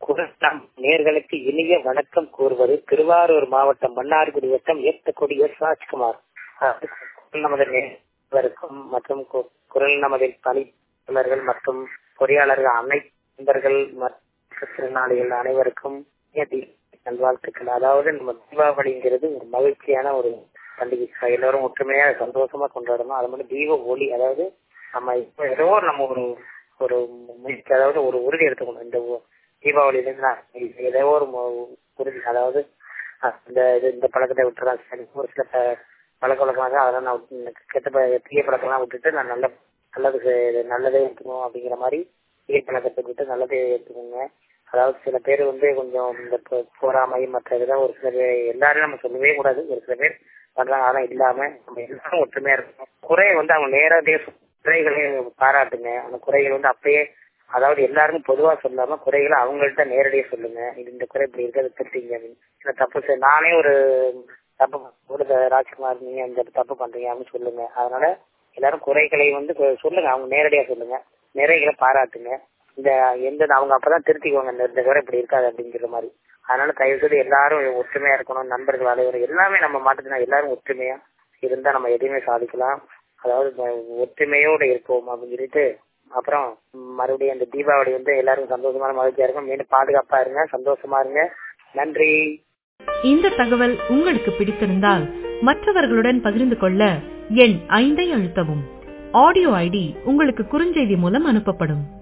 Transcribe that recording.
குரல் நேர்களுக்கு இனிய வணக்கம் கூறுவது திருவாரூர் மாவட்டம் மன்னார்குடி வட்டம் ஏத்தக்குடி எஸ் ராஜ்குமார் நமது நேர்களுக்கும் மற்றும் கு- குரல் நமது பணியாளர்கள் மற்றும் பொறியாளர்கள் அனைத்து நண்பர்கள் மாற்றுத்திறனாளிகள் அனைவருக்கும் இனிய தீபாவளி நல்வாழ்த்துக்கள் அதாவது நம்ம தீபாவளிங்கிறது ஒரு மகிழ்ச்சியான ஒரு பண்டிகை எல்லாரும் ஒற்றுமையா சந்தோஷமா கொண்டாடணும் அது மட்டும் தீப ஒளி அதாவது நம்ம இப்ப ஏதோ ஒரு நம்ம ஒரு ஒரு முயற்சி அதாவது ஒரு உறுதி எடுத்துக்கணும் இந்த ஒ- தீபாவளியில இருந்து நான் ஏதோ ஒரு மு- உறுதி அதாவது அஹ், இந்த இது இந்த பழக்கத்தை விட்டுறேன் சரி ஒரு சில ப- பழக்க வழக்கமாக அதெல்லாம் நான் விட்டு- கெட்ட ப- தீய பழக்கம்லாம் விட்டுட்டு நான் நல்ல நல்லது செ- நல்லதே எடுத்துக்கணும் அப்படிங்கிற மாதிரி தீய பழக்கத்தை விட்டு நல்லதே எடுத்துக்கோங்க அதாவது சில பேர் வந்து கொஞ்சம் இந்த பொ- பொறாமை மற்ற இதெல்லாம் ஒரு சில பேர் எல்லாரும் நம்ம சொல்லவே கூடாது ஒரு சில பேர் பண்றாங்க அதெல்லாம் இல்லாம நம்ம எல்லாரும் ஒற்றுமையா இருக்கணும் குறையை வந்து அவங்க நேரடியா சொ- குறைகளை பாராட்டுங்க அந்த குறைகள் வந்து அப்பயே அதாவது எல்லாருக்கும் பொதுவா சொல்லாம குறைகளை அவங்கள்ட்ட நேரடியா சொல்லுங்க இது இந்த குறை இப்படி இருக்கு அதை திருத்திங்க அப்படின்னு இல்ல தப்பு செய்- நானே ஒரு தப்பு ஒரு ராஜ்குமார் நீங்க இந்த தப்பு பண்றீங்க அப்படின்னு சொல்லுங்க அதனால எல்லாரும் குறைகளை வந்து கொ- சொல்லுங்க அவங்க நேரடியா சொல்லுங்க நிறைகளை பாராட்டுங்க இந்த எந்த அவங்க அப்பதான் திருத்திக்குவாங்க இந்த இந்த குறை இப்படி இருக்காது அப்படிங்கிற மாதிரி அதனால தயவு செய்து எல்லாரும் ஒற்றுமையா இருக்கணும் நண்பர்கள் அனைவரும் எல்லாமே நம்ம மாட்டுனா எல்லாரும் ஒற்றுமையா இருந்தா நம்ம எதையுமே சாதிக்கலாம் அதாவது இந்த ஒற்றுமையோடு இருப்போம் அப்படின்னு சொல்லிட்டு அப்புறம் மறுபடியும் அந்த தீபாவளி வந்து எல்லாரும் சந்தோஷமான மகிழ்ச்சியா இருக்கும் மீண்டும் பாதுகாப்பா இருங்க சந்தோஷமா இருங்க நன்றி இந்த தகவல் உங்களுக்கு பிடித்திருந்தால் மற்றவர்களுடன் பகிர்ந்து கொள்ள எண் ஐந்தை அழுத்தவும் ஆடியோ ஐடி உங்களுக்கு குறுஞ்செய்தி மூலம் அனுப்பப்படும்